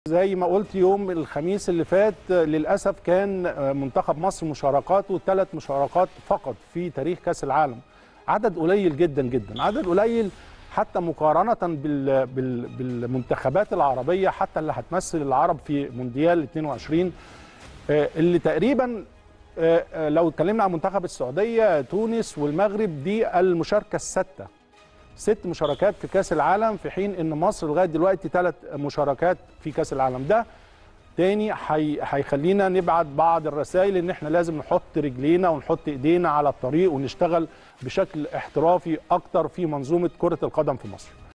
زي ما قلت يوم الخميس اللي فات للاسف كان منتخب مصر مشاركاته ثلاث مشاركات فقط في تاريخ كاس العالم عدد قليل جدا جدا عدد قليل حتى مقارنه بال بال بالمنتخبات العربيه حتى اللي هتمثل العرب في مونديال 22 اللي تقريبا لو اتكلمنا عن منتخب السعوديه تونس والمغرب دي المشاركه السادسه ست مشاركات في كاس العالم في حين ان مصر لغايه دلوقتي ثلاث مشاركات في كاس العالم ده تاني هيخلينا نبعت بعض الرسائل ان احنا لازم نحط رجلينا ونحط ايدينا على الطريق ونشتغل بشكل احترافي اكتر في منظومه كره القدم في مصر